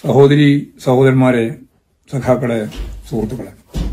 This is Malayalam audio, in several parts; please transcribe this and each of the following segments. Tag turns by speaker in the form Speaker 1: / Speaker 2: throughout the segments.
Speaker 1: സഹോദരി സഹോദരന്മാരെ സഖാക്കളെ സുഹൃത്തുക്കളെ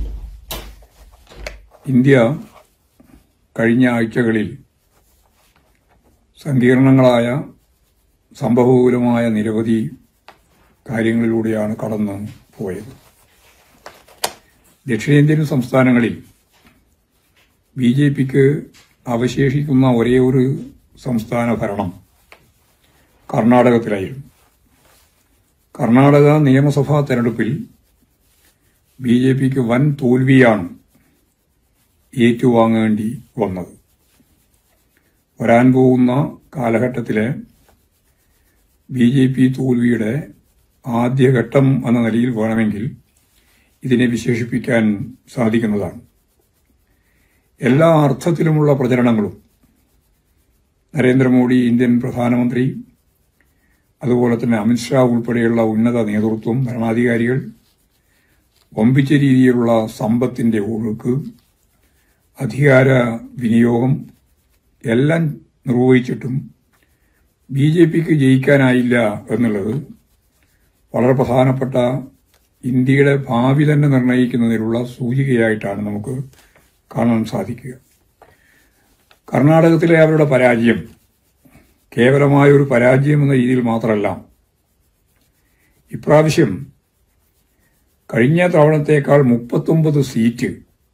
Speaker 1: ഇന്ത്യ കഴിഞ്ഞ ആഴ്ചകളിൽ സങ്കീർണങ്ങളായ സംഭവപൂരമായ നിരവധി കാര്യങ്ങളിലൂടെയാണ് കടന്നു പോയത് ദക്ഷിണേന്ത്യൻ സംസ്ഥാനങ്ങളിൽ ബി ജെ പിക്ക് അവശേഷിക്കുന്ന ഒരേ ഒരു സംസ്ഥാന ഭരണം കർണാടകത്തിലായിരുന്നു കർണാടക നിയമസഭാ തെരഞ്ഞെടുപ്പിൽ ബി ജെ പിക്ക് വൻ തോൽവിയാണ് ഏറ്റുവാങ്ങേണ്ടി വന്നത് വരാൻ പോകുന്ന കാലഘട്ടത്തിലെ ബി ജെ പി തോൽവിയുടെ ആദ്യഘട്ടം എന്ന നിലയിൽ വേണമെങ്കിൽ ഇതിനെ വിശേഷിപ്പിക്കാൻ സാധിക്കുന്നതാണ് എല്ലാ അർത്ഥത്തിലുമുള്ള പ്രചരണങ്ങളും നരേന്ദ്രമോദി ഇന്ത്യൻ പ്രധാനമന്ത്രി അതുപോലെ തന്നെ അമിത്ഷാ ഉൾപ്പെടെയുള്ള ഉന്നത നേതൃത്വം ഭരണാധികാരികൾ വമ്പിച്ച രീതിയിലുള്ള സമ്പത്തിന്റെ ഒഴുക്ക് അധികാര വിനിയോഗം എല്ലാം നിർവഹിച്ചിട്ടും ബി ജെ പിക്ക് ജയിക്കാനായില്ല എന്നുള്ളത് വളരെ പ്രധാനപ്പെട്ട ഇന്ത്യയുടെ ഭാവി തന്നെ നിർണ്ണയിക്കുന്നതിനുള്ള സൂചികയായിട്ടാണ് നമുക്ക് കാണാൻ സാധിക്കുക കർണാടകത്തിലെ അവരുടെ പരാജയം കേവലമായ ഒരു പരാജയം എന്ന രീതിയിൽ മാത്രമല്ല ഇപ്രാവശ്യം കഴിഞ്ഞ തവണത്തേക്കാൾ മുപ്പത്തൊമ്പത് സീറ്റ്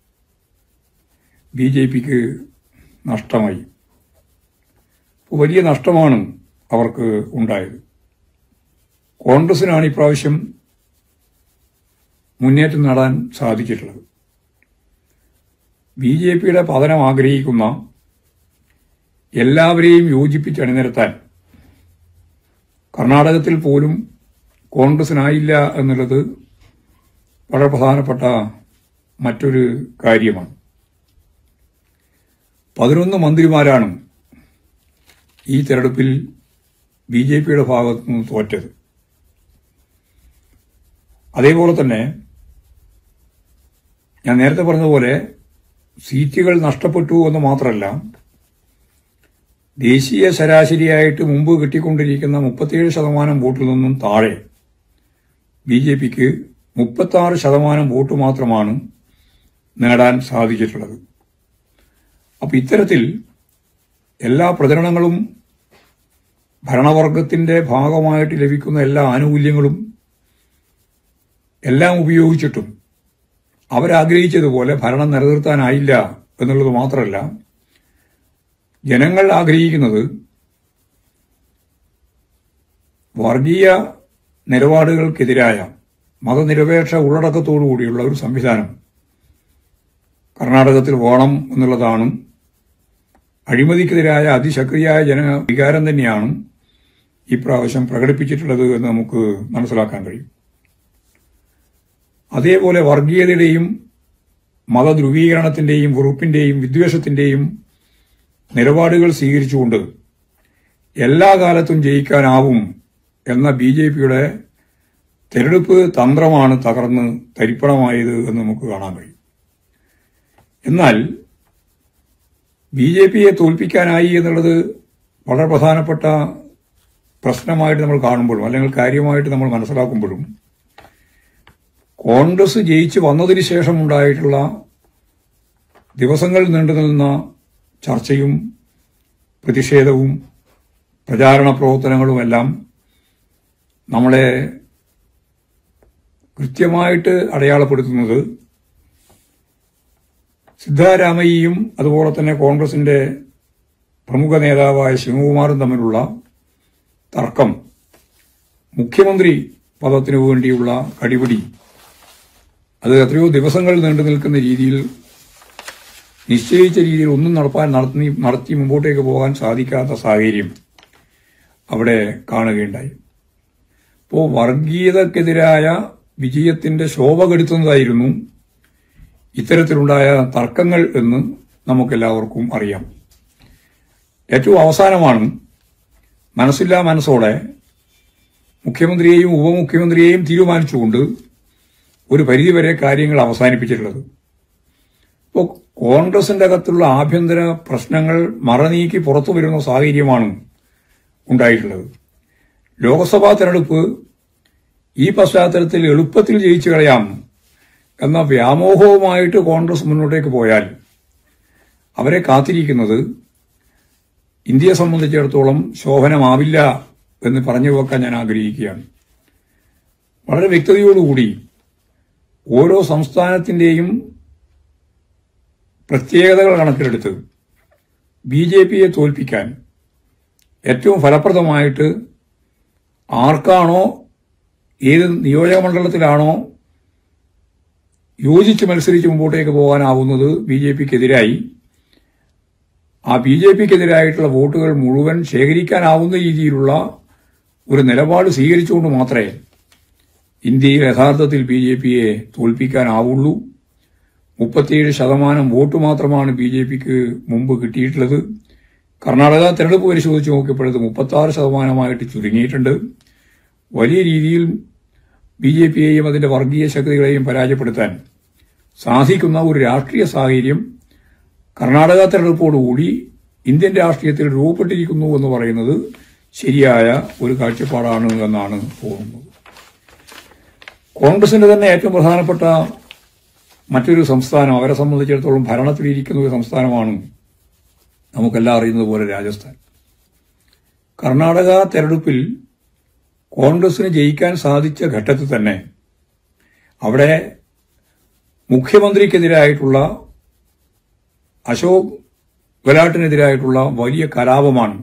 Speaker 1: ബി ജെ പിക്ക് നഷ്ടമായി അപ്പോൾ വലിയ നഷ്ടമാണ് അവർക്ക് ഉണ്ടായത് കോൺഗ്രസിനാണ് ഇപ്രാവശ്യം മുന്നേറ്റം നേടാൻ സാധിച്ചിട്ടുള്ളത് ബി ജെ പിയുടെ പതനം ആഗ്രഹിക്കുന്ന എല്ലാവരെയും യോജിപ്പിച്ച് അണിനിരത്താൻ കർണാടകത്തിൽ പോലും കോൺഗ്രസിനായില്ല എന്നുള്ളത് വളരെ പ്രധാനപ്പെട്ട മറ്റൊരു കാര്യമാണ് പതിനൊന്ന് മന്ത്രിമാരാണ് ഈ തെരഞ്ഞെടുപ്പിൽ ബി ജെ പിയുടെ ഭാഗത്തു നിന്ന് തോറ്റത് അതേപോലെ തന്നെ ഞാൻ നേരത്തെ പറഞ്ഞതുപോലെ സീറ്റുകൾ നഷ്ടപ്പെട്ടു എന്ന് മാത്രമല്ല ദേശീയ ശരാശരിയായിട്ട് മുമ്പ് കിട്ടിക്കൊണ്ടിരിക്കുന്ന മുപ്പത്തിയേഴ് ശതമാനം വോട്ടിൽ നിന്നും താഴെ ബി ജെ പിക്ക് മുപ്പത്താറ് ശതമാനം വോട്ട് മാത്രമാണ് നേടാൻ സാധിച്ചിട്ടുള്ളത് അപ്പൊ ഇത്തരത്തിൽ എല്ലാ പ്രചരണങ്ങളും ഭരണവർഗത്തിന്റെ ഭാഗമായിട്ട് ലഭിക്കുന്ന എല്ലാ ആനുകൂല്യങ്ങളും എല്ലാം ഉപയോഗിച്ചിട്ടും അവരാഗ്രഹിച്ചതുപോലെ ഭരണം നിലനിർത്താനായില്ല എന്നുള്ളത് മാത്രമല്ല ജനങ്ങൾ ആഗ്രഹിക്കുന്നത് വർഗീയ നിലപാടുകൾക്കെതിരായ മതനിരപേക്ഷ ഉള്ളടക്കത്തോടുകൂടിയുള്ള ഒരു സംവിധാനം കർണാടകത്തിൽ വേണം എന്നുള്ളതാണ് അഴിമതിക്കെതിരായ അതിശക്തിയായ ജന വികാരം തന്നെയാണ് ഇപ്രാവശ്യം പ്രകടിപ്പിച്ചിട്ടുള്ളത് എന്ന് നമുക്ക് മനസ്സിലാക്കാൻ കഴിയും അതേപോലെ വർഗീയതയുടെയും മതധ്രുവീകരണത്തിന്റെയും വെറുപ്പിന്റെയും വിദ്വേഷത്തിന്റെയും നിലപാടുകൾ സ്വീകരിച്ചുകൊണ്ട് എല്ലാ കാലത്തും ജയിക്കാനാവും എന്ന ബി ജെ പിയുടെ തെരഞ്ഞെടുപ്പ് തന്ത്രമാണ് തകർന്ന് തരിപ്പണമായത് എന്ന് നമുക്ക് കാണാൻ കഴിയും എന്നാൽ ബി ജെ പിയെ തോൽപ്പിക്കാനായി എന്നുള്ളത് വളരെ പ്രധാനപ്പെട്ട പ്രശ്നമായിട്ട് നമ്മൾ കാണുമ്പോഴും അല്ലെങ്കിൽ കാര്യമായിട്ട് നമ്മൾ മനസ്സിലാക്കുമ്പോഴും കോൺഗ്രസ് ജയിച്ചു വന്നതിന് ശേഷം ഉണ്ടായിട്ടുള്ള ദിവസങ്ങൾ നീണ്ടുനിന്ന ചർച്ചയും പ്രതിഷേധവും പ്രചാരണ പ്രവർത്തനങ്ങളുമെല്ലാം നമ്മളെ കൃത്യമായിട്ട് അടയാളപ്പെടുത്തുന്നത് സിദ്ധാരാമയ്യയും അതുപോലെ തന്നെ കോൺഗ്രസിന്റെ പ്രമുഖ നേതാവായ ശിവകുമാറും തമ്മിലുള്ള തർക്കം മുഖ്യമന്ത്രി പദത്തിനു വേണ്ടിയുള്ള കടിപിടി അത് എത്രയോ ദിവസങ്ങൾ നീണ്ടു നിൽക്കുന്ന രീതിയിൽ നിശ്ചയിച്ച രീതിയിൽ ഒന്നും നടപ്പാൻ നടത്തി നടത്തി മുമ്പോട്ടേക്ക് പോകാൻ സാധിക്കാത്ത സാഹചര്യം അവിടെ കാണുകയുണ്ടായി അപ്പോൾ വർഗീയതക്കെതിരായ വിജയത്തിന്റെ ശോഭ കെടുത്തുന്നതായിരുന്നു ഇത്തരത്തിലുണ്ടായ തർക്കങ്ങൾ എന്ന് നമുക്കെല്ലാവർക്കും അറിയാം ഏറ്റവും അവസാനമാണ് മനസ്സില്ലാ മനസ്സോടെ മുഖ്യമന്ത്രിയെയും ഉപമുഖ്യമന്ത്രിയെയും തീരുമാനിച്ചുകൊണ്ട് ഒരു പരിധിവരെ കാര്യങ്ങൾ അവസാനിപ്പിച്ചിട്ടുള്ളത് ഇപ്പോൾ കോൺഗ്രസിന്റെ അകത്തുള്ള ആഭ്യന്തര പ്രശ്നങ്ങൾ മറനീക്കി പുറത്തു വരുന്ന സാഹചര്യമാണ് ഉണ്ടായിട്ടുള്ളത് ലോക്സഭാ തെരഞ്ഞെടുപ്പ് ഈ പശ്ചാത്തലത്തിൽ എളുപ്പത്തിൽ ജയിച്ചു കളയാം എന്ന വ്യാമോഹവുമായിട്ട് കോൺഗ്രസ് മുന്നോട്ടേക്ക് പോയാൽ അവരെ കാത്തിരിക്കുന്നത് ഇന്ത്യയെ സംബന്ധിച്ചിടത്തോളം ശോഭനമാവില്ല എന്ന് പറഞ്ഞു വെക്കാൻ ഞാൻ ആഗ്രഹിക്കുകയാണ് വളരെ വ്യക്തതയോടുകൂടി ഓരോ സംസ്ഥാനത്തിന്റെയും പ്രത്യേകതകൾ കണക്കിലെടുത്ത് ബി ജെ പിയെ തോൽപ്പിക്കാൻ ഏറ്റവും ഫലപ്രദമായിട്ട് ആർക്കാണോ ഏത് നിയോജക മണ്ഡലത്തിലാണോ യോജിച്ച് മത്സരിച്ച് മുമ്പോട്ടേക്ക് പോകാനാവുന്നത് ബി ജെ പിക്കെതിരായി ആ ബി ജെ പിക്കെതിരായിട്ടുള്ള വോട്ടുകൾ മുഴുവൻ ശേഖരിക്കാനാവുന്ന രീതിയിലുള്ള ഒരു നിലപാട് സ്വീകരിച്ചുകൊണ്ട് മാത്രമേ ഇന്ത്യയിൽ യഥാർത്ഥത്തിൽ ബി ജെ പിയെ തോൽപ്പിക്കാനാവുള്ളൂ മുപ്പത്തിയേഴ് ശതമാനം വോട്ട് മാത്രമാണ് ബി ജെ പിക്ക് മുമ്പ് കിട്ടിയിട്ടുള്ളത് കർണാടക തെരഞ്ഞെടുപ്പ് പരിശോധിച്ച് നോക്കിയപ്പോഴത് മുപ്പത്തി ആറ് ശതമാനമായിട്ട് ചുരുങ്ങിയിട്ടുണ്ട് വലിയ രീതിയിൽ ബി ജെ പിയെയും അതിന്റെ വർഗീയ ശക്തികളെയും പരാജയപ്പെടുത്താൻ സാധിക്കുന്ന ഒരു രാഷ്ട്രീയ സാഹചര്യം കർണാടക തെരഞ്ഞെടുപ്പോടുകൂടി ഇന്ത്യൻ രാഷ്ട്രീയത്തിൽ രൂപപ്പെട്ടിരിക്കുന്നു എന്ന് പറയുന്നത് ശരിയായ ഒരു കാഴ്ചപ്പാടാണ് എന്നാണ് തോന്നുന്നത് കോൺഗ്രസിന്റെ തന്നെ ഏറ്റവും പ്രധാനപ്പെട്ട മറ്റൊരു സംസ്ഥാനം അവരെ സംബന്ധിച്ചിടത്തോളം ഭരണത്തിലിരിക്കുന്ന ഒരു സംസ്ഥാനമാണ് നമുക്കെല്ലാം അറിയുന്നത് പോലെ രാജസ്ഥാൻ കർണാടക തെരഞ്ഞെടുപ്പിൽ കോൺഗ്രസിന് ജയിക്കാൻ സാധിച്ച ഘട്ടത്തിൽ തന്നെ അവിടെ മുഖ്യമന്ത്രിക്കെതിരായിട്ടുള്ള അശോക് ഗെഹ്ലോട്ടിനെതിരായിട്ടുള്ള വലിയ കലാപമാണ്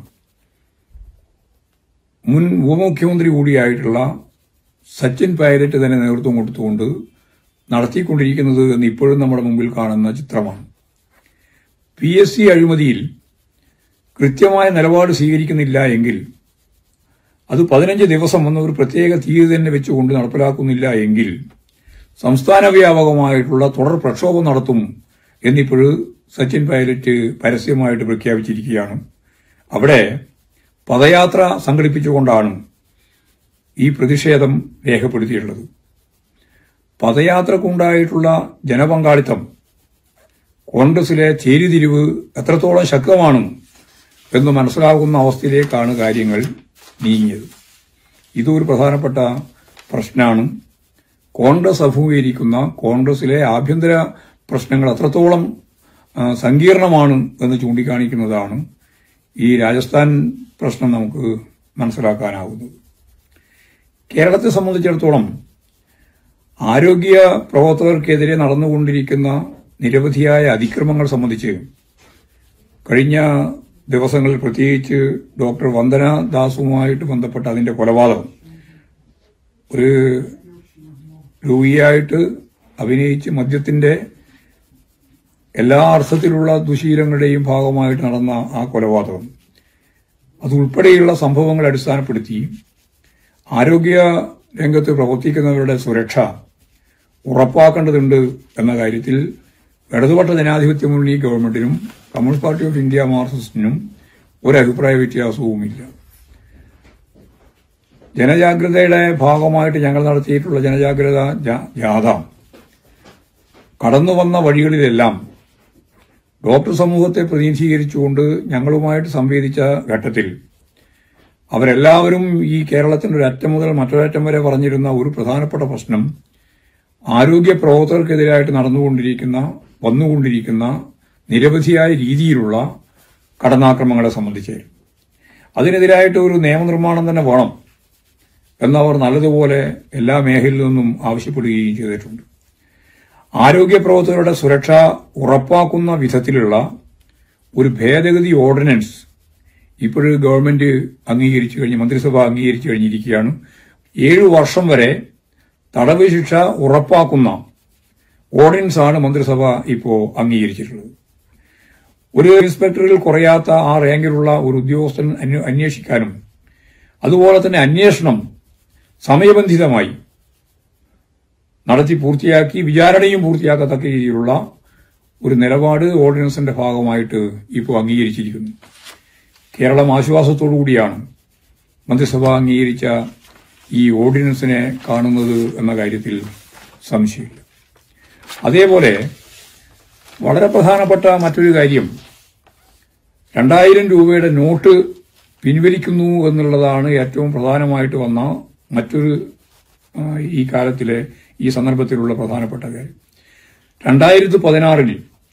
Speaker 1: മുൻ ഉപമുഖ്യമന്ത്രി കൂടിയായിട്ടുള്ള സച്ചിൻ പൈലറ്റ് തന്നെ നേതൃത്വം കൊടുത്തുകൊണ്ട് നടത്തിക്കൊണ്ടിരിക്കുന്നത് എന്ന് ഇപ്പോഴും നമ്മുടെ മുമ്പിൽ കാണുന്ന ചിത്രമാണ് പി എസ് സി അഴിമതിയിൽ കൃത്യമായ നിലപാട് സ്വീകരിക്കുന്നില്ല എങ്കിൽ അത് പതിനഞ്ച് ദിവസം എന്ന ഒരു പ്രത്യേക തീയതി തന്നെ വെച്ചുകൊണ്ട് നടപ്പിലാക്കുന്നില്ല എങ്കിൽ സംസ്ഥാന വ്യാപകമായിട്ടുള്ള തുടർ പ്രക്ഷോഭം നടത്തും എന്നിപ്പോഴും സച്ചിൻ പൈലറ്റ് പരസ്യമായിട്ട് പ്രഖ്യാപിച്ചിരിക്കുകയാണ് അവിടെ പദയാത്ര സംഘടിപ്പിച്ചുകൊണ്ടാണ് ഈ പ്രതിഷേധം രേഖപ്പെടുത്തിയിട്ടുള്ളത് പദയാത്രക്കുണ്ടായിട്ടുള്ള ജനപങ്കാളിത്തം കോൺഗ്രസിലെ ചേരിതിരിവ് എത്രത്തോളം ശക്തമാണ് എന്ന് മനസ്സിലാകുന്ന അവസ്ഥയിലേക്കാണ് കാര്യങ്ങൾ നീങ്ങിയത് ഇതൊരു പ്രധാനപ്പെട്ട പ്രശ്നമാണ് കോൺഗ്രസ് അഭിമുഖീകരിക്കുന്ന കോൺഗ്രസിലെ ആഭ്യന്തര പ്രശ്നങ്ങൾ അത്രത്തോളം ആ, സങ്കീർണമാണ് എന്ന് ചൂണ്ടിക്കാണിക്കുന്നതാണ് ഈ രാജസ്ഥാൻ പ്രശ്നം നമുക്ക് മനസ്സിലാക്കാനാവുന്നത് കേരളത്തെ സംബന്ധിച്ചിടത്തോളം ആരോഗ്യ പ്രവർത്തകർക്കെതിരെ നടന്നുകൊണ്ടിരിക്കുന്ന നിരവധിയായ അതിക്രമങ്ങൾ സംബന്ധിച്ച് കഴിഞ്ഞ ദിവസങ്ങളിൽ പ്രത്യേകിച്ച് ഡോക്ടർ വന്ദന ദാസുമായിട്ട് ബന്ധപ്പെട്ട അതിന്റെ കൊലപാതകം ഒരു രോഗിയായിട്ട് അഭിനയിച്ച് മദ്യത്തിന്റെ എല്ലാ അർത്ഥത്തിലുള്ള ദുശീലങ്ങളുടെയും ഭാഗമായിട്ട് നടന്ന ആ കൊലപാതകം അതുൾപ്പെടെയുള്ള സംഭവങ്ങൾ അടിസ്ഥാനപ്പെടുത്തി ആരോഗ്യ രംഗത്ത് പ്രവർത്തിക്കുന്നവരുടെ സുരക്ഷ ഉറപ്പാക്കേണ്ടതുണ്ട് എന്ന കാര്യത്തിൽ ഇടതുപക്ഷ ജനാധിപത്യ മുന്നണി ഗവൺമെന്റിനും കമ്മ്യൂണിസ്റ്റ് പാർട്ടി ഓഫ് ഇന്ത്യ മാർക്സിസ്റ്റിനും ഒരു അഭിപ്രായ വ്യത്യാസവുമില്ല ജനജാഗ്രതയുടെ ഭാഗമായിട്ട് ഞങ്ങൾ നടത്തിയിട്ടുള്ള ജനജാഗ്രത ജാ- ജാഥ കടന്നു വന്ന വഴികളിലെല്ലാം ഡോക്ടർ സമൂഹത്തെ പ്രതിനിധീകരിച്ചുകൊണ്ട് ഞങ്ങളുമായിട്ട് സംവേദിച്ച ഘട്ടത്തിൽ അവരെല്ലാവരും ഈ കേരളത്തിന്റെ ഒരു അറ്റം മുതൽ മറ്റൊരറ്റം വരെ പറഞ്ഞിരുന്ന ഒരു പ്രധാനപ്പെട്ട പ്രശ്നം ആരോഗ്യ പ്രവർത്തകർക്കെതിരായിട്ട് നടന്നുകൊണ്ടിരിക്കുന്ന വന്നുകൊണ്ടിരിക്കുന്ന നിരവധിയായ രീതിയിലുള്ള കടന്നാക്രമങ്ങളെ സംബന്ധിച്ച് അതിനെതിരായിട്ട് ഒരു നിയമനിർമ്മാണം തന്നെ വേണം എന്നവർ നല്ലതുപോലെ എല്ലാ മേഖലയിൽ നിന്നും ആവശ്യപ്പെടുകയും ചെയ്തിട്ടുണ്ട് ആരോഗ്യ പ്രവർത്തകരുടെ സുരക്ഷ ഉറപ്പാക്കുന്ന വിധത്തിലുള്ള ഒരു ഭേദഗതി ഓർഡിനൻസ് ഇപ്പോഴും ഗവൺമെന്റ് അംഗീകരിച്ചു കഴിഞ്ഞ് മന്ത്രിസഭ അംഗീകരിച്ചു കഴിഞ്ഞിരിക്കുകയാണ് ഏഴു വർഷം വരെ തടവ് ശിക്ഷ ഉറപ്പാക്കുന്ന ഓർഡിനൻസ് ആണ് മന്ത്രിസഭ ഇപ്പോ അംഗീകരിച്ചിട്ടുള്ളത് ഒരു ഇൻസ്പെക്ടറിൽ കുറയാത്ത ആ റാങ്കിലുള്ള ഒരു ഉദ്യോഗസ്ഥൻ അന്വ- അന്വേഷിക്കാനും അതുപോലെ തന്നെ അന്വേഷണം സമയബന്ധിതമായി നടത്തി പൂർത്തിയാക്കി വിചാരണയും പൂർത്തിയാക്കത്തക്ക രീതിയിലുള്ള ഒരു നിലപാട് ഓർഡിനൻസിന്റെ ഭാഗമായിട്ട് ഇപ്പോൾ അംഗീകരിച്ചിരിക്കുന്നു കേരളം ആശ്വാസത്തോടു കൂടിയാണ് മന്ത്രിസഭ അംഗീകരിച്ച ഈ ഓർഡിനൻസിനെ കാണുന്നത് എന്ന കാര്യത്തിൽ സംശയമില്ല അതേപോലെ വളരെ പ്രധാനപ്പെട്ട മറ്റൊരു കാര്യം രണ്ടായിരം രൂപയുടെ നോട്ട് പിൻവലിക്കുന്നു എന്നുള്ളതാണ് ഏറ്റവും പ്രധാനമായിട്ട് വന്ന മറ്റൊരു ആ, ഈ കാലത്തിലെ ഈ സന്ദർഭത്തിലുള്ള പ്രധാനപ്പെട്ട കാര്യം രണ്ടായിരത്തി പതിനാറിൽ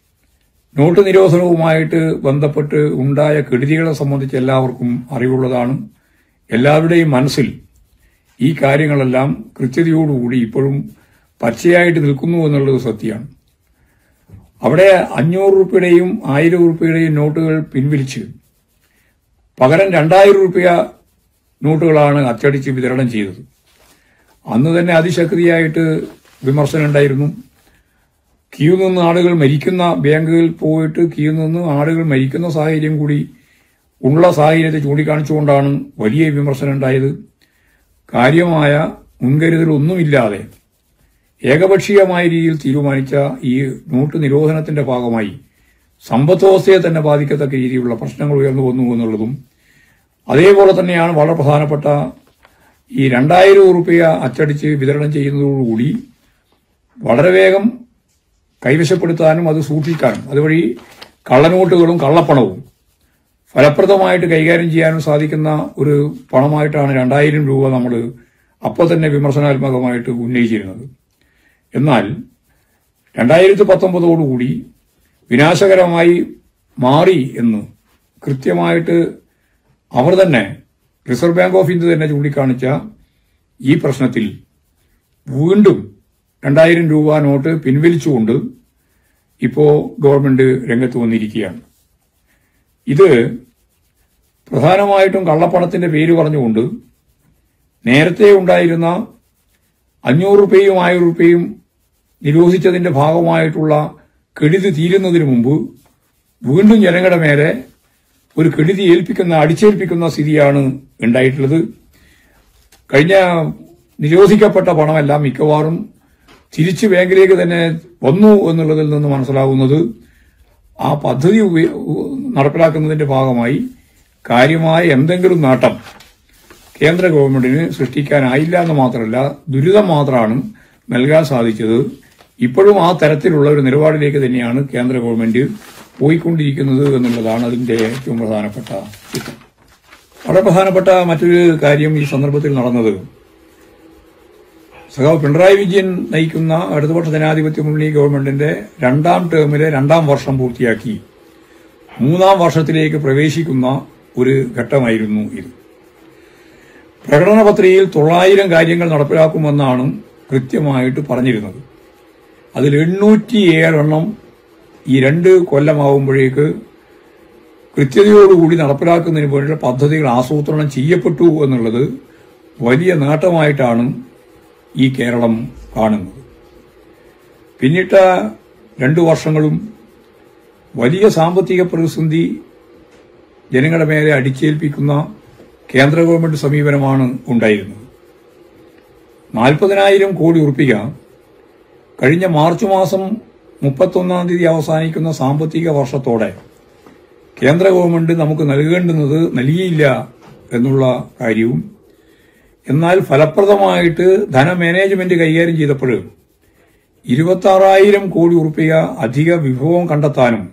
Speaker 1: നോട്ട് നിരോധനവുമായിട്ട് ബന്ധപ്പെട്ട് ഉണ്ടായ കെടുതികളെ സംബന്ധിച്ച് എല്ലാവർക്കും അറിവുള്ളതാണ് എല്ലാവരുടെയും മനസ്സിൽ ഈ കാര്യങ്ങളെല്ലാം കൃത്യതയോടുകൂടി ഇപ്പോഴും പച്ചയായിട്ട് നിൽക്കുന്നു എന്നുള്ളത് സത്യമാണ് അവിടെ അഞ്ഞൂറ് റുപ്യയുടെയും ആയിരം റുപ്യയുടെയും നോട്ടുകൾ പിൻവലിച്ച് പകരം രണ്ടായിരം റുപ്യ നോട്ടുകളാണ് അച്ചടിച്ച് വിതരണം ചെയ്തത് അന്ന് തന്നെ അതിശക്തിയായിട്ട് വിമർശനം ഉണ്ടായിരുന്നു ക്യൂ നിന്ന് ആളുകൾ മരിക്കുന്ന ബാങ്കുകളിൽ പോയിട്ട് ക്യൂ നിന്ന് ആളുകൾ മരിക്കുന്ന സാഹചര്യം കൂടി ഉള്ള സാഹചര്യത്തെ ചൂണ്ടിക്കാണിച്ചുകൊണ്ടാണ് വലിയ വിമർശനം ഉണ്ടായത് കാര്യമായ മുൻകരുതലൊന്നുമില്ലാതെ ഏകപക്ഷീയമായ രീതിയിൽ തീരുമാനിച്ച ഈ നോട്ട് നിരോധനത്തിന്റെ ഭാഗമായി സമ്പദ് വ്യവസ്ഥയെ തന്നെ ബാധിക്കത്തക്ക രീതിയിലുള്ള പ്രശ്നങ്ങൾ ഉയർന്നു വന്നു എന്നുള്ളതും അതേപോലെ തന്നെയാണ് വളരെ പ്രധാനപ്പെട്ട ഈ രണ്ടായിരം ഉറുപ്പിക അച്ചടിച്ച് വിതരണം ചെയ്യുന്നതോടുകൂടി വളരെ വേഗം കൈവശപ്പെടുത്താനും അത് സൂക്ഷിക്കാനും അതുവഴി കള്ളനോട്ടുകളും കള്ളപ്പണവും ഫലപ്രദമായിട്ട് കൈകാര്യം ചെയ്യാനും സാധിക്കുന്ന ഒരു പണമായിട്ടാണ് രണ്ടായിരം രൂപ നമ്മൾ അപ്പോൾ തന്നെ വിമർശനാത്മകമായിട്ട് ഉന്നയിച്ചിരുന്നത് എന്നാൽ രണ്ടായിരത്തി പത്തൊമ്പതോടുകൂടി വിനാശകരമായി മാറി എന്ന് കൃത്യമായിട്ട് അവർ തന്നെ റിസർവ് ബാങ്ക് ഓഫ് ഇന്ത്യ തന്നെ ചൂണ്ടിക്കാണിച്ച ഈ പ്രശ്നത്തിൽ വീണ്ടും രണ്ടായിരം രൂപ നോട്ട് പിൻവലിച്ചുകൊണ്ട് ഇപ്പോ ഗവൺമെന്റ് രംഗത്ത് വന്നിരിക്കുകയാണ് ഇത് പ്രധാനമായിട്ടും കള്ളപ്പണത്തിന്റെ പേര് പറഞ്ഞുകൊണ്ട് നേരത്തെ ഉണ്ടായിരുന്ന അഞ്ഞൂറ് റുപ്യയും ആയിരം റുപ്യയും നിരോധിച്ചതിന്റെ ഭാഗമായിട്ടുള്ള കെടുതി തീരുന്നതിന് മുമ്പ് വീണ്ടും ജനങ്ങളുടെ മേലെ ഒരു കെടുതി ഏൽപ്പിക്കുന്ന അടിച്ചേൽപ്പിക്കുന്ന സ്ഥിതിയാണ് ഉണ്ടായിട്ടുള്ളത് കഴിഞ്ഞ നിരോധിക്കപ്പെട്ട പണമെല്ലാം മിക്കവാറും തിരിച്ച് ബാങ്കിലേക്ക് തന്നെ വന്നു എന്നുള്ളതിൽ നിന്ന് മനസ്സിലാവുന്നത് ആ പദ്ധതി ഉപയോ- നടപ്പിലാക്കുന്നതിന്റെ ഭാഗമായി കാര്യമായ എന്തെങ്കിലും നേട്ടം കേന്ദ്ര ഗവൺമെന്റിന് സൃഷ്ടിക്കാനായില്ല എന്ന് മാത്രമല്ല ദുരിതം മാത്രമാണ് നൽകാൻ സാധിച്ചത് ഇപ്പോഴും ആ തരത്തിലുള്ള ഒരു നിലപാടിലേക്ക് തന്നെയാണ് കേന്ദ്ര ഗവൺമെന്റ് പോയിക്കൊണ്ടിരിക്കുന്നത് എന്നുള്ളതാണ് അതിന്റെ ഏറ്റവും പ്രധാനപ്പെട്ട ചിത്രം വളരെ പ്രധാനപ്പെട്ട മറ്റൊരു കാര്യം ഈ സന്ദർഭത്തിൽ നടന്നത് സഖാവ് പിണറായി വിജയൻ നയിക്കുന്ന ഇടതുപക്ഷ ജനാധിപത്യ മുന്നണി ഗവൺമെന്റിന്റെ രണ്ടാം ടേമിലെ രണ്ടാം വർഷം പൂർത്തിയാക്കി മൂന്നാം വർഷത്തിലേക്ക് പ്രവേശിക്കുന്ന ഒരു ഘട്ടമായിരുന്നു ഇത് പ്രകടന പത്രികയിൽ തൊള്ളായിരം കാര്യങ്ങൾ നടപ്പിലാക്കുമെന്നാണ് കൃത്യമായിട്ട് പറഞ്ഞിരുന്നത് അതിൽ എണ്ണൂറ്റിയേഴെണ്ണം ഈ രണ്ട് കൊല്ലമാവുമ്പോഴേക്ക് കൃത്യതയോടുകൂടി നടപ്പിലാക്കുന്നതിന് വേണ്ടിയുള്ള പദ്ധതികൾ ആസൂത്രണം ചെയ്യപ്പെട്ടു എന്നുള്ളത് വലിയ നേട്ടമായിട്ടാണ് ഈ കേരളം കാണുന്നത് പിന്നിട്ട രണ്ടു വർഷങ്ങളും വലിയ സാമ്പത്തിക പ്രതിസന്ധി ജനങ്ങളുടെ മേലെ അടിച്ചേൽപ്പിക്കുന്ന കേന്ദ്ര ഗവൺമെന്റ് സമീപനമാണ് ഉണ്ടായിരുന്നത് നാൽപ്പതിനായിരം കോടി ഉറപ്പിക കഴിഞ്ഞ മാർച്ച് മാസം മുപ്പത്തൊന്നാം തീയതി അവസാനിക്കുന്ന സാമ്പത്തിക വർഷത്തോടെ കേന്ദ്ര ഗവൺമെന്റ് നമുക്ക് നൽകേണ്ടുന്നത് നൽകിയില്ല എന്നുള്ള കാര്യവും എന്നാൽ ഫലപ്രദമായിട്ട് ധനമാനേജ്മെന്റ് കൈകാര്യം ചെയ്തപ്പോൾ ഇരുപത്താറായിരം കോടി ഉറുപ്പിക അധിക വിഭവം കണ്ടെത്താനും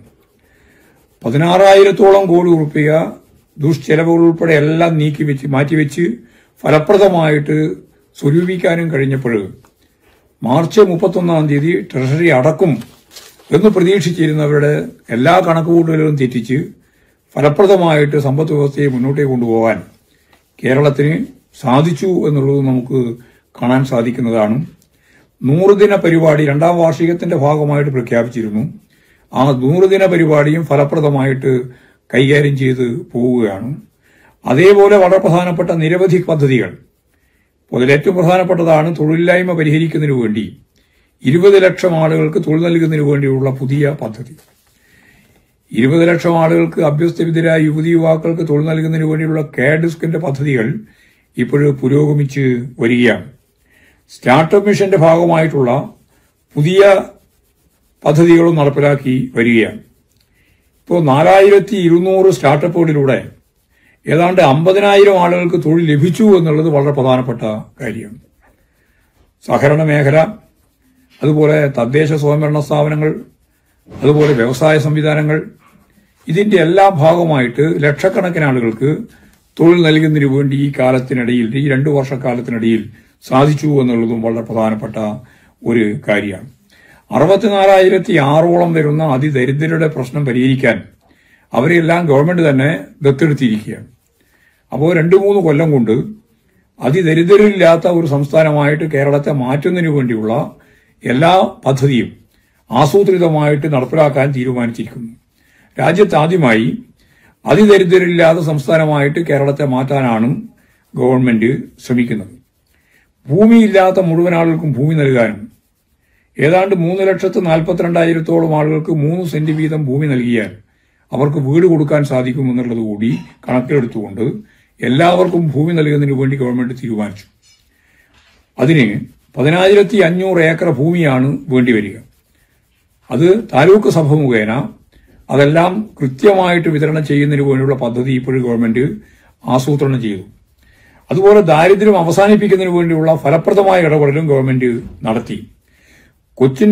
Speaker 1: പതിനാറായിരത്തോളം കോടി ഉറുപ്പിക ദുഷ്ചെലവുകൾ ഉൾപ്പെടെ എല്ലാം നീക്കിവെച്ച് മാറ്റിവെച്ച് ഫലപ്രദമായിട്ട് സ്വരൂപിക്കാനും കഴിഞ്ഞപ്പോൾ മാർച്ച് മുപ്പത്തൊന്നാം തീയതി ട്രഷറി അടക്കും എന്ന് പ്രതീക്ഷിച്ചിരുന്നവരുടെ എല്ലാ കണക്കുകൂട്ടലുകളും തെറ്റിച്ച് ഫലപ്രദമായിട്ട് സമ്പദ് വ്യവസ്ഥയെ മുന്നോട്ടേക്ക് കൊണ്ടുപോകാൻ കേരളത്തിന് സാധിച്ചു എന്നുള്ളത് നമുക്ക് കാണാൻ സാധിക്കുന്നതാണ് നൂറുദിന പരിപാടി രണ്ടാം വാർഷികത്തിന്റെ ഭാഗമായിട്ട് പ്രഖ്യാപിച്ചിരുന്നു ആ നൂറുദിന പരിപാടിയും ഫലപ്രദമായിട്ട് കൈകാര്യം ചെയ്ത് പോവുകയാണ് അതേപോലെ വളരെ പ്രധാനപ്പെട്ട നിരവധി പദ്ധതികൾ അതിൽ ഏറ്റവും പ്രധാനപ്പെട്ടതാണ് തൊഴിലില്ലായ്മ പരിഹരിക്കുന്നതിനു വേണ്ടി ഇരുപത് ലക്ഷം ആളുകൾക്ക് തൊഴിൽ നൽകുന്നതിനു വേണ്ടിയുള്ള പുതിയ പദ്ധതി ഇരുപത് ലക്ഷം ആളുകൾക്ക് അഭ്യസ്തവിദ്യരായ യുവതി യുവാക്കൾക്ക് തൊഴിൽ നൽകുന്നതിനു വേണ്ടിയുള്ള കാഡിസ്കിന്റെ പദ്ധതികൾ ഇപ്പോഴും പുരോഗമിച്ച് വരികയാണ് സ്റ്റാർട്ടപ്പ് മിഷന്റെ ഭാഗമായിട്ടുള്ള പുതിയ പദ്ധതികളും നടപ്പിലാക്കി വരികയാണ് ഇപ്പോൾ നാലായിരത്തി ഇരുന്നൂറ് സ്റ്റാർട്ടപ്പുകളിലൂടെ ഏതാണ്ട് അമ്പതിനായിരം ആളുകൾക്ക് തൊഴിൽ ലഭിച്ചു എന്നുള്ളത് വളരെ പ്രധാനപ്പെട്ട കാര്യമാണ് സഹകരണ മേഖല അതുപോലെ തദ്ദേശ സ്വയംഭരണ സ്ഥാപനങ്ങൾ അതുപോലെ വ്യവസായ സംവിധാനങ്ങൾ ഇതിന്റെ എല്ലാ ഭാഗമായിട്ട് ലക്ഷക്കണക്കിന് ആളുകൾക്ക് തൊഴിൽ നൽകുന്നതിന് വേണ്ടി ഈ കാലത്തിനിടയിൽ ഈ രണ്ടു വർഷക്കാലത്തിനിടയിൽ സാധിച്ചു എന്നുള്ളതും വളരെ പ്രധാനപ്പെട്ട ഒരു കാര്യമാണ് അറുപത്തിനാലായിരത്തി ആറോളം വരുന്ന അതിദരിദ്രരുടെ പ്രശ്നം പരിഹരിക്കാൻ അവരെല്ലാം ഗവൺമെന്റ് തന്നെ ദത്തെടുത്തിരിക്കുകയാണ് അപ്പോൾ രണ്ടു മൂന്ന് കൊല്ലം കൊണ്ട് അതിദരിദ്രരില്ലാത്ത ഒരു സംസ്ഥാനമായിട്ട് കേരളത്തെ മാറ്റുന്നതിന് വേണ്ടിയുള്ള എല്ലാ പദ്ധതിയും ആസൂത്രിതമായിട്ട് നടപ്പിലാക്കാൻ തീരുമാനിച്ചിരിക്കുന്നു രാജ്യത്ത് ആദ്യമായി അതിദരിദ്രരില്ലാത്ത സംസ്ഥാനമായിട്ട് കേരളത്തെ മാറ്റാനാണ് ഗവൺമെന്റ് ശ്രമിക്കുന്നത് ഭൂമിയില്ലാത്ത മുഴുവൻ ആളുകൾക്കും ഭൂമി നൽകാനും ഏതാണ്ട് മൂന്ന് ലക്ഷത്ത് നാൽപ്പത്തിരണ്ടായിരത്തോളം ആളുകൾക്ക് മൂന്ന് സെന്റ് വീതം ഭൂമി നൽകിയാൽ അവർക്ക് വീട് കൊടുക്കാൻ സാധിക്കുമെന്നുള്ളത് കൂടി കണക്കിലെടുത്തുകൊണ്ട് എല്ലാവർക്കും ഭൂമി നൽകുന്നതിന് വേണ്ടി ഗവൺമെന്റ് തീരുമാനിച്ചു അതിന് പതിനായിരത്തി അഞ്ഞൂറ് ഏക്കർ ഭൂമിയാണ് വേണ്ടിവരിക അത് താലൂക്ക് സഭ മുഖേന അതെല്ലാം കൃത്യമായിട്ട് വിതരണം ചെയ്യുന്നതിന് വേണ്ടിയുള്ള പദ്ധതി ഇപ്പോഴും ഗവൺമെന്റ് ആസൂത്രണം ചെയ്തു അതുപോലെ ദാരിദ്ര്യം അവസാനിപ്പിക്കുന്നതിന് വേണ്ടിയുള്ള ഫലപ്രദമായ ഇടപെടലും ഗവൺമെന്റ് നടത്തി കൊച്ചിൻ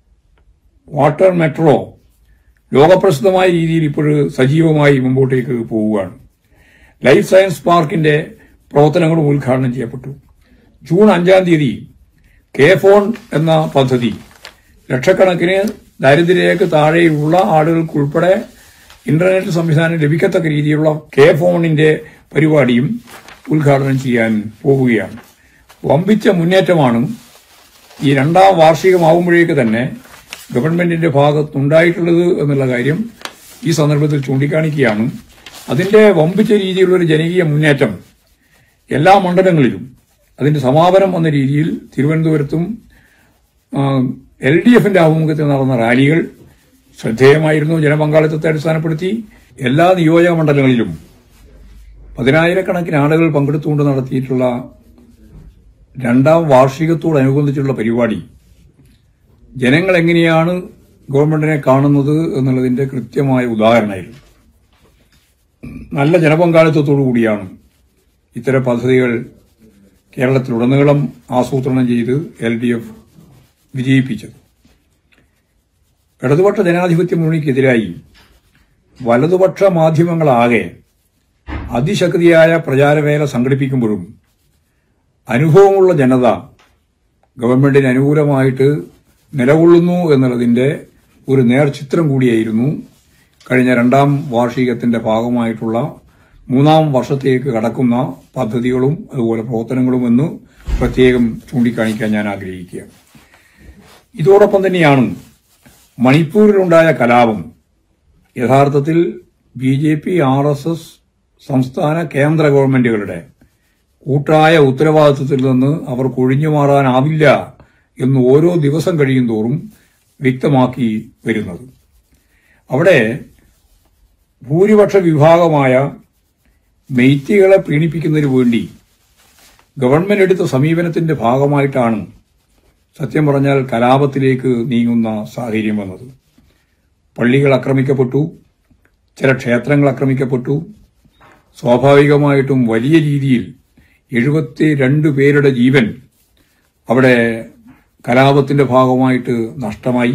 Speaker 1: വാട്ടർ മെട്രോ ലോകപ്രസിദ്ധമായ രീതിയിൽ ഇപ്പോൾ സജീവമായി മുമ്പോട്ടേക്ക് പോവുകയാണ് ലൈഫ് സയൻസ് പാർക്കിന്റെ പ്രവർത്തനങ്ങളും ഉദ്ഘാടനം ചെയ്യപ്പെട്ടു ജൂൺ അഞ്ചാം തീയതി കെ ഫോൺ എന്ന പദ്ധതി ലക്ഷക്കണക്കിന് ദാരിദ്ര്യരേഖ താഴെയുള്ള ആളുകൾക്കുൾപ്പെടെ ഇന്റർനെറ്റ് സംവിധാനം ലഭിക്കത്തക്ക രീതിയിലുള്ള കെ ഫോണിന്റെ പരിപാടിയും ഉദ്ഘാടനം ചെയ്യാൻ പോവുകയാണ് വമ്പിച്ച മുന്നേറ്റമാണ് ഈ രണ്ടാം വാർഷികമാവുമ്പോഴേക്ക് തന്നെ ഗവൺമെന്റിന്റെ ഭാഗത്തുണ്ടായിട്ടുള്ളത് എന്നുള്ള കാര്യം ഈ സന്ദർഭത്തിൽ ചൂണ്ടിക്കാണിക്കുകയാണ് അതിന്റെ വമ്പിച്ച രീതിയിലുള്ള ഒരു ജനകീയ മുന്നേറ്റം എല്ലാ മണ്ഡലങ്ങളിലും അതിന്റെ സമാപനം എന്ന രീതിയിൽ തിരുവനന്തപുരത്തും എൽ ഡി എഫിന്റെ ആഭിമുഖ്യത്തിൽ നടന്ന റാലികൾ ശ്രദ്ധേയമായിരുന്നു ജനപങ്കാളിത്തത്തെ അടിസ്ഥാനപ്പെടുത്തി എല്ലാ നിയോജക മണ്ഡലങ്ങളിലും പതിനായിരക്കണക്കിന് ആളുകൾ പങ്കെടുത്തുകൊണ്ട് നടത്തിയിട്ടുള്ള രണ്ടാം വാർഷികത്തോടനുബന്ധിച്ചുള്ള പരിപാടി ജനങ്ങൾ എങ്ങനെയാണ് ഗവൺമെന്റിനെ കാണുന്നത് എന്നുള്ളതിന്റെ കൃത്യമായ ഉദാഹരണമായിരുന്നു നല്ല ജനപങ്കാളിത്തത്തോടു കൂടിയാണ് ഇത്തരം പദ്ധതികൾ കേരളത്തിലുടനീളം ആസൂത്രണം ചെയ്ത് എൽ ഡി എഫ് വിജയിപ്പിച്ചത് ഇടതുപക്ഷ ജനാധിപത്യ മുന്നണിക്കെതിരായി വലതുപക്ഷ മാധ്യമങ്ങളാകെ അതിശക്തിയായ പ്രചാരവേല സംഘടിപ്പിക്കുമ്പോഴും അനുഭവമുള്ള ജനത ഗവൺമെന്റിന് അനുകൂലമായിട്ട് നിലകൊള്ളുന്നു എന്നുള്ളതിന്റെ ഒരു നേർചിത്രം കൂടിയായിരുന്നു കഴിഞ്ഞ രണ്ടാം വാർഷികത്തിന്റെ ഭാഗമായിട്ടുള്ള മൂന്നാം വർഷത്തേക്ക് കടക്കുന്ന പദ്ധതികളും അതുപോലെ പ്രവർത്തനങ്ങളും എന്ന് പ്രത്യേകം ചൂണ്ടിക്കാണിക്കാൻ ഞാൻ ആഗ്രഹിക്കുകയാണ് ഇതോടൊപ്പം തന്നെയാണ് മണിപ്പൂരിലുണ്ടായ കലാപം യഥാർത്ഥത്തിൽ B J P R S S സംസ്ഥാന കേന്ദ്ര ഗവൺമെന്റുകളുടെ കൂട്ടായ ഉത്തരവാദിത്വത്തിൽ നിന്ന് അവർക്ക് ഒഴിഞ്ഞു മാറാനാവില്ല എന്ന് ഓരോ ദിവസം കഴിയും തോറും വ്യക്തമാക്കി വരുന്നത് അവിടെ ഭൂരിപക്ഷ വിഭാഗമായ മെയ്ത്തികളെ പ്രീണിപ്പിക്കുന്നതിന് വേണ്ടി ഗവൺമെന്റ് എടുത്ത സമീപനത്തിന്റെ ഭാഗമായിട്ടാണ് സത്യം പറഞ്ഞാൽ കലാപത്തിലേക്ക് നീങ്ങുന്ന സാഹചര്യം വന്നത് പള്ളികൾ ആക്രമിക്കപ്പെട്ടു ചില ക്ഷേത്രങ്ങൾ ആക്രമിക്കപ്പെട്ടു സ്വാഭാവികമായിട്ടും വലിയ രീതിയിൽ എഴുപത്തി രണ്ട് പേരുടെ ജീവൻ അവിടെ കലാപത്തിന്റെ ഭാഗമായിട്ട് നഷ്ടമായി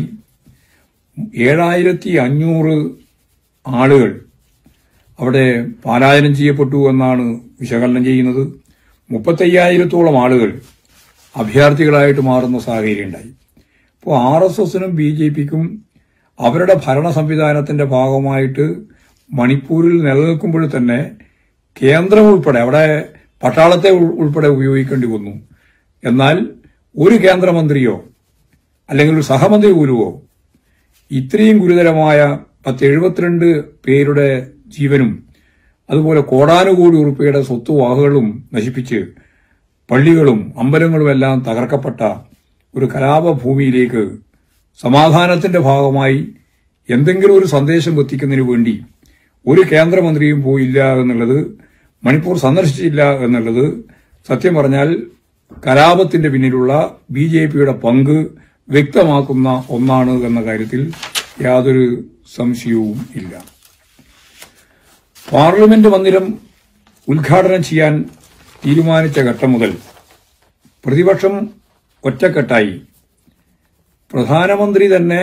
Speaker 1: ഏഴായിരത്തി അഞ്ഞൂറ് ആളുകൾ അവിടെ പാലായനം ചെയ്യപ്പെട്ടു എന്നാണ് വിശകലനം ചെയ്യുന്നത് മുപ്പത്തയ്യായിരത്തോളം ആളുകൾ അഭയാർത്ഥികളായിട്ട് മാറുന്ന സാഹചര്യം ഉണ്ടായി അപ്പോൾ ആർ എസ് എസിനും ബി ജെ പിക്കും അവരുടെ ഭരണ സംവിധാനത്തിന്റെ ഭാഗമായിട്ട് മണിപ്പൂരിൽ നിലനിൽക്കുമ്പോൾ തന്നെ കേന്ദ്രം ഉൾപ്പെടെ അവിടെ പട്ടാളത്തെ ഉൾ- ഉൾപ്പെടെ ഉപയോഗിക്കേണ്ടി വന്നു എന്നാൽ ഒരു കേന്ദ്രമന്ത്രിയോ അല്ലെങ്കിൽ ഒരു സഹമന്ത്രി പോലുമോ ഇത്രയും ഗുരുതരമായ പത്ത് എഴുപത്തിരണ്ട് പേരുടെ ജീവനും അതുപോലെ കോടാനുകോടി ഉറുപ്പിയുടെ സ്വത്തുവാഹകളും നശിപ്പിച്ച് പള്ളികളും അമ്പലങ്ങളും എല്ലാം തകർക്കപ്പെട്ട ഒരു കലാപഭൂമിയിലേക്ക് സമാധാനത്തിന്റെ ഭാഗമായി എന്തെങ്കിലും ഒരു സന്ദേശം എത്തിക്കുന്നതിന് വേണ്ടി ഒരു കേന്ദ്രമന്ത്രിയും പോയില്ല എന്നുള്ളത് മണിപ്പൂർ സന്ദർശിച്ചില്ല എന്നുള്ളത് സത്യം പറഞ്ഞാൽ കലാപത്തിന്റെ പിന്നിലുള്ള ബി ജെ പിയുടെ പങ്ക് വ്യക്തമാക്കുന്ന ഒന്നാണ് എന്ന കാര്യത്തിൽ യാതൊരു സംശയവും ഇല്ല പാർലമെന്റ് മന്ദിരം ഉദ്ഘാടനം ചെയ്യാൻ തീരുമാനിച്ച ഘട്ടം മുതൽ പ്രതിപക്ഷം ഒറ്റക്കെട്ടായി പ്രധാനമന്ത്രി തന്നെ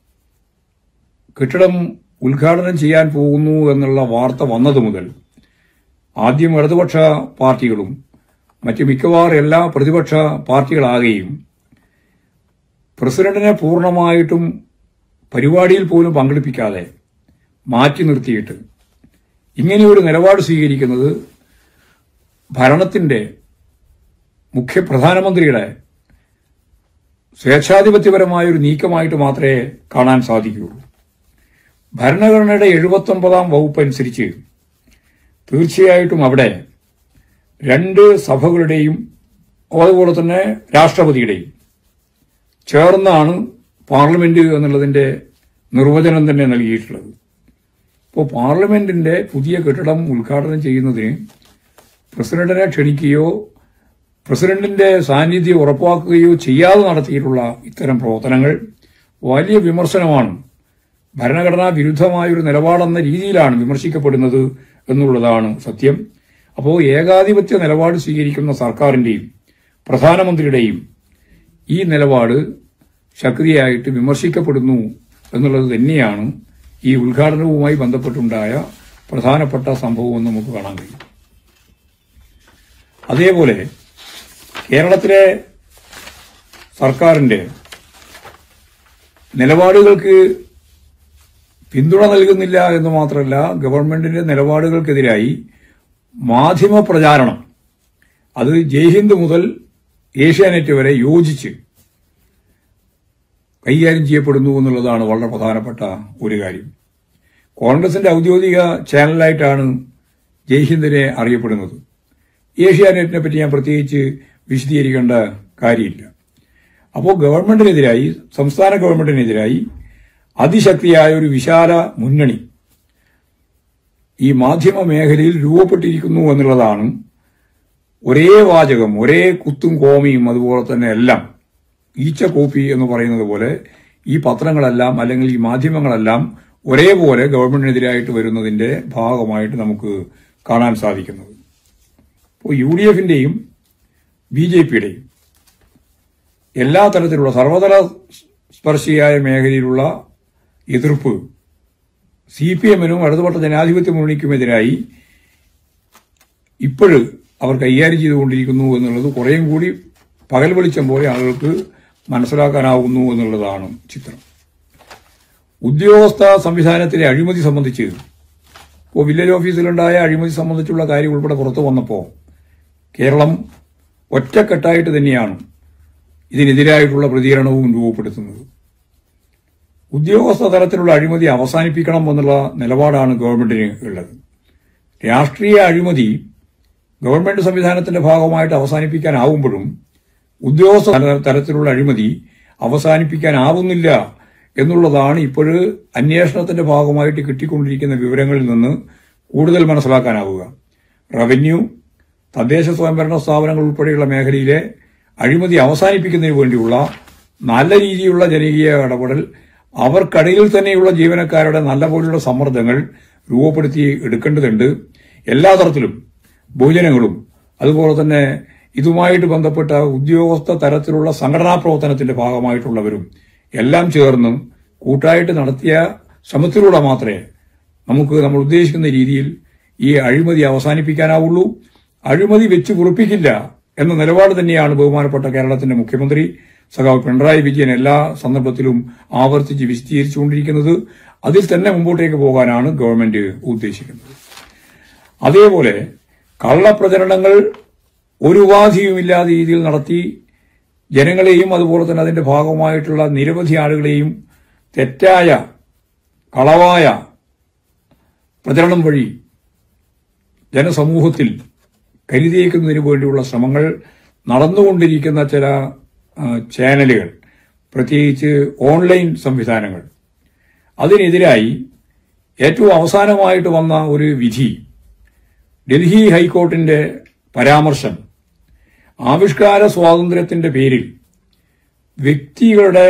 Speaker 1: കെട്ടിടം ഉദ്ഘാടനം ചെയ്യാൻ പോകുന്നു എന്നുള്ള വാർത്ത വന്നതു മുതൽ ആദ്യം ഇടതുപക്ഷ പാർട്ടികളും മറ്റ് മിക്കവാറും എല്ലാ പ്രതിപക്ഷ പാർട്ടികളാകുകയും പ്രസിഡന്റിനെ പൂർണ്ണമായിട്ടും പരിപാടിയിൽ പോലും പങ്കെടുപ്പിക്കാതെ മാറ്റി നിർത്തിയിട്ട് ഇങ്ങനെയൊരു നിലപാട് സ്വീകരിക്കുന്നത് ഭരണത്തിന്റെ മുഖ്യ പ്രധാനമന്ത്രിയുടെ സ്വേച്ഛാധിപത്യപരമായ ഒരു നീക്കമായിട്ട് മാത്രമേ കാണാൻ സാധിക്കുകയുള്ളൂ ഭരണഘടനയുടെ എഴുപത്തൊമ്പതാം വകുപ്പ് അനുസരിച്ച് തീർച്ചയായിട്ടും അവിടെ രണ്ട് സഭകളുടെയും അതുപോലെ തന്നെ രാഷ്ട്രപതിയുടെയും ചേർന്നാണ് പാർലമെന്റ് എന്നുള്ളതിന്റെ നിർവചനം തന്നെ നൽകിയിട്ടുള്ളത് ഇപ്പോൾ പാർലമെന്റിന്റെ പുതിയ കെട്ടിടം ഉദ്ഘാടനം ചെയ്യുന്നതിന് പ്രസിഡന്റിനെ ക്ഷണിക്കുകയോ പ്രസിഡന്റിന്റെ സാന്നിധ്യം ഉറപ്പാക്കുകയോ ചെയ്യാതെ നടത്തിയിട്ടുള്ള ഇത്തരം പ്രവർത്തനങ്ങൾ വലിയ വിമർശനമാണ് ഭരണഘടനാ വിരുദ്ധമായ ഒരു നിലപാടെന്ന രീതിയിലാണ് വിമർശിക്കപ്പെടുന്നത് എന്നുള്ളതാണ് സത്യം അപ്പോൾ ഏകാധിപത്യ നിലപാട് സ്വീകരിക്കുന്ന സർക്കാരിന്റെയും പ്രധാനമന്ത്രിയുടെയും ഈ നിലപാട് ശക്തിയായിട്ട് വിമർശിക്കപ്പെടുന്നു എന്നുള്ളത് തന്നെയാണ് ഈ ഉദ്ഘാടനവുമായി ബന്ധപ്പെട്ടുണ്ടായ പ്രധാനപ്പെട്ട സംഭവം നമുക്ക് കാണാൻ കഴിയും അതേപോലെ കേരളത്തിലെ സർക്കാരിന്റെ നിലപാടുകൾക്ക് പിന്തുണ നൽകുന്നില്ല എന്ന് മാത്രമല്ല ഗവൺമെന്റിന്റെ നിലപാടുകൾക്കെതിരായി മാധ്യമ പ്രചാരണം അത് ജയ്ഹിന്ദ് മുതൽ ഏഷ്യാനെറ്റ് വരെ യോജിച്ച് കൈകാര്യം ചെയ്യപ്പെടുന്നു എന്നുള്ളതാണ് വളരെ പ്രധാനപ്പെട്ട ഒരു കാര്യം കോൺഗ്രസിന്റെ ഔദ്യോഗിക ചാനലായിട്ടാണ് ജയ്ഹിന്ദിനെ അറിയപ്പെടുന്നത് ഏഷ്യാനെറ്റിനെ പറ്റി ഞാൻ പ്രത്യേകിച്ച് വിശദീകരിക്കേണ്ട കാര്യമില്ല അപ്പോൾ ഗവൺമെന്റിനെതിരായി സംസ്ഥാന ഗവൺമെന്റിനെതിരായി അതിശക്തിയായ ഒരു വിശാല മുന്നണി ഈ മാധ്യമ മേഖലയിൽ രൂപപ്പെട്ടിരിക്കുന്നു എന്നുള്ളതാണ് ഒരേ വാചകം ഒരേ കുത്തും കോമിയും അതുപോലെ തന്നെ എല്ലാം ഈച്ച കോപ്പി എന്ന് പറയുന്നത് പോലെ ഈ പത്രങ്ങളെല്ലാം അല്ലെങ്കിൽ ഈ മാധ്യമങ്ങളെല്ലാം ഒരേപോലെ ഗവൺമെന്റിനെതിരായിട്ട് വരുന്നതിന്റെ ഭാഗമായിട്ട് നമുക്ക് കാണാൻ സാധിക്കുന്നത് ഇപ്പോൾ യു ഡി എഫിന്റെയും ബി ജെ പിയുടെയും എല്ലാ തരത്തിലുള്ള സർവതല സ്പർശിയായ മേഖലയിലുള്ള എതിർപ്പ് സി പി എമ്മിനും ഇടതുപക്ഷ ജനാധിപത്യ മുന്നണിക്കുമെതിരായി ഇപ്പോഴും അവർ കൈകാര്യം ചെയ്തുകൊണ്ടിരിക്കുന്നു എന്നുള്ളത് കുറേയും കൂടി പകൽ വെളിച്ചം പോലെ ആളുകൾക്ക് മനസ്സിലാക്കാനാവുന്നു എന്നുള്ളതാണ് ചിത്രം ഉദ്യോഗസ്ഥ സംവിധാനത്തിലെ അഴിമതി സംബന്ധിച്ച് ഇപ്പോൾ വില്ലേജ് ഓഫീസിലുണ്ടായ അഴിമതി സംബന്ധിച്ചുള്ള കാര്യം ഉൾപ്പെടെ പുറത്തു വന്നപ്പോൾ കേരളം ഒറ്റക്കെട്ടായിട്ട് തന്നെയാണ് ഇതിനെതിരായിട്ടുള്ള പ്രതികരണവും രൂപപ്പെടുത്തുന്നത് ഉദ്യോഗസ്ഥ തലത്തിലുള്ള അഴിമതി അവസാനിപ്പിക്കണം എന്നുള്ള നിലപാടാണ് ഗവൺമെന്റിന് ഉള്ളത് രാഷ്ട്രീയ അഴിമതി ഗവൺമെന്റ് സംവിധാനത്തിന്റെ ഭാഗമായിട്ട് അവസാനിപ്പിക്കാനാവുമ്പോഴും ഉദ്യോഗസ്ഥ തല- തലത്തിലുള്ള അഴിമതി അവസാനിപ്പിക്കാനാവുന്നില്ല എന്നുള്ളതാണ് ഇപ്പോഴ് അന്വേഷണത്തിന്റെ ഭാഗമായിട്ട് കിട്ടിക്കൊണ്ടിരിക്കുന്ന വിവരങ്ങളിൽ നിന്ന് കൂടുതൽ മനസ്സിലാക്കാനാവുക റവന്യൂ തദ്ദേശ സ്വയംഭരണ സ്ഥാപനങ്ങൾ ഉൾപ്പെടെയുള്ള മേഖലയിലെ അഴിമതി അവസാനിപ്പിക്കുന്നതിന് വേണ്ടിയുള്ള നല്ല രീതിയിലുള്ള ജനകീയ ഇടപെടൽ അവർക്കിടയിൽ തന്നെയുള്ള ജീവനക്കാരുടെ നല്ല പോലുള്ള സമ്മർദ്ദങ്ങൾ രൂപപ്പെടുത്തി എടുക്കേണ്ടതുണ്ട് എല്ലാ തരത്തിലും ഭോജനങ്ങളും അതുപോലെ തന്നെ ഇതുമായിട്ട് ബന്ധപ്പെട്ട ഉദ്യോഗസ്ഥ തലത്തിലുള്ള സംഘടനാ പ്രവർത്തനത്തിന്റെ ഭാഗമായിട്ടുള്ളവരും എല്ലാം ചേർന്ന് കൂട്ടായിട്ട് നടത്തിയ ശ്രമത്തിലൂടെ മാത്രമേ നമുക്ക് നമ്മൾ ഉദ്ദേശിക്കുന്ന രീതിയിൽ ഈ അഴിമതി അവസാനിപ്പിക്കാനാവുള്ളൂ അഴിമതി വെച്ച് കുറിപ്പിക്കില്ല എന്ന നിലപാട് തന്നെയാണ് ബഹുമാനപ്പെട്ട കേരളത്തിന്റെ മുഖ്യമന്ത്രി സഖാവ് പിണറായി വിജയൻ എല്ലാ സന്ദർഭത്തിലും ആവർത്തിച്ച് വിശദീകരിച്ചുകൊണ്ടിരിക്കുന്നത് അതിൽ തന്നെ മുമ്പോട്ടേക്ക് പോകാനാണ് ഗവൺമെന്റ് ഉദ്ദേശിക്കുന്നത് അതേപോലെ കള്ളപ്രചരണങ്ങൾ ഒരു ഉപാധിയുമില്ലാത്ത രീതിയിൽ നടത്തി ജനങ്ങളെയും അതുപോലെ തന്നെ അതിന്റെ ഭാഗമായിട്ടുള്ള നിരവധി ആളുകളെയും തെറ്റായ കളവായ പ്രചരണം വഴി ജനസമൂഹത്തിൽ കരുതിയേക്കുന്നതിന് വേണ്ടിയുള്ള ശ്രമങ്ങൾ നടന്നുകൊണ്ടിരിക്കുന്ന ചില ആ, ചാനലുകൾ പ്രത്യേകിച്ച് ഓൺലൈൻ സംവിധാനങ്ങൾ അതിനെതിരായി ഏറ്റവും അവസാനമായിട്ട് വന്ന ഒരു വിധി ഡൽഹി ഹൈക്കോർട്ടിന്റെ പരാമർശം ആവിഷ്കാര സ്വാതന്ത്ര്യത്തിന്റെ പേരിൽ വ്യക്തികളുടെ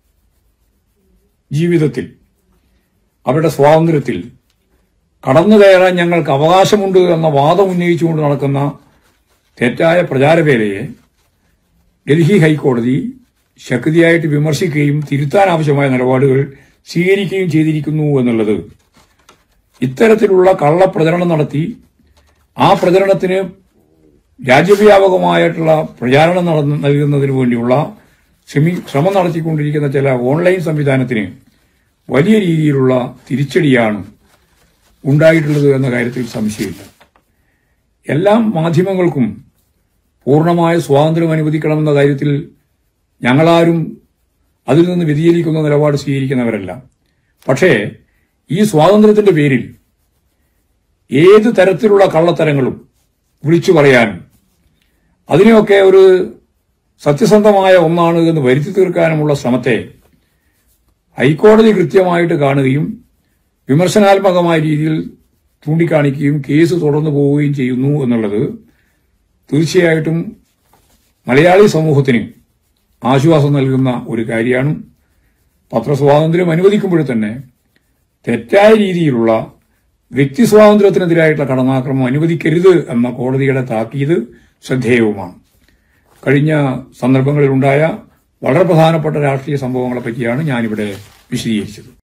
Speaker 1: ജീവിതത്തിൽ അവരുടെ സ്വാതന്ത്ര്യത്തിൽ കടന്നു കയറാൻ ഞങ്ങൾക്ക് അവകാശമുണ്ട് എന്ന വാദം ഉന്നയിച്ചുകൊണ്ട് നടക്കുന്ന തെറ്റായ പ്രചാരവേലയെ ഡൽഹി ഹൈക്കോടതി ശക്തിയായിട്ട് വിമർശിക്കുകയും തിരുത്താൻ ആവശ്യമായ നിലപാടുകൾ സ്വീകരിക്കുകയും ചെയ്തിരിക്കുന്നു എന്നുള്ളത് ഇത്തരത്തിലുള്ള കള്ളപ്രചരണം നടത്തി ആ പ്രചരണത്തിന് രാജ്യവ്യാപകമായിട്ടുള്ള പ്രചാരണം നടന്ന നൽകുന്നതിന് വേണ്ടിയുള്ള ശ്രമി- ശ്രമം നടത്തിക്കൊണ്ടിരിക്കുന്ന ചില ഓൺലൈൻ സംവിധാനത്തിന് വലിയ രീതിയിലുള്ള തിരിച്ചടിയാണ് ഉണ്ടായിട്ടുള്ളത് എന്ന കാര്യത്തിൽ സംശയമില്ല എല്ലാ മാധ്യമങ്ങൾക്കും പൂർണ്ണമായ സ്വാതന്ത്ര്യം അനുവദിക്കണമെന്ന കാര്യത്തിൽ ഞങ്ങളാരും അതിൽ നിന്ന് വ്യതിചലിക്കുന്ന നിലപാട് സ്വീകരിക്കുന്നവരല്ല പക്ഷേ ഈ സ്വാതന്ത്ര്യത്തിന്റെ പേരിൽ ഏത് തരത്തിലുള്ള കള്ളത്തരങ്ങളും വിളിച്ചു പറയാനും അതിനെയൊക്കെ ഒരു സത്യസന്ധമായ ഒന്നാണ് എന്ന് വരുത്തി തീർക്കാനുമുള്ള ശ്രമത്തെ ഹൈക്കോടതി കൃത്യമായിട്ട് കാണുകയും വിമർശനാത്മകമായ രീതിയിൽ ചൂണ്ടിക്കാണിക്കുകയും കേസ് തുടർന്നു പോവുകയും ചെയ്യുന്നു എന്നുള്ളത് തീർച്ചയായിട്ടും മലയാളി സമൂഹത്തിന് ആശ്വാസം നൽകുന്ന ഒരു കാര്യമാണ് പത്രസ്വാതന്ത്ര്യം അനുവദിക്കുമ്പോൾ തന്നെ തെറ്റായ രീതിയിലുള്ള വ്യക്തി സ്വാതന്ത്ര്യത്തിനെതിരായിട്ടുള്ള കടന്നാക്രമം അനുവദിക്കരുത് എന്ന കോടതിയുടെ താക്കീത് ശ്രദ്ധേയവുമാണ് കഴിഞ്ഞ സന്ദർഭങ്ങളിലുണ്ടായ വളരെ പ്രധാനപ്പെട്ട രാഷ്ട്രീയ സംഭവങ്ങളെ പറ്റിയാണ് ഞാനിവിടെ വിശദീകരിച്ചത്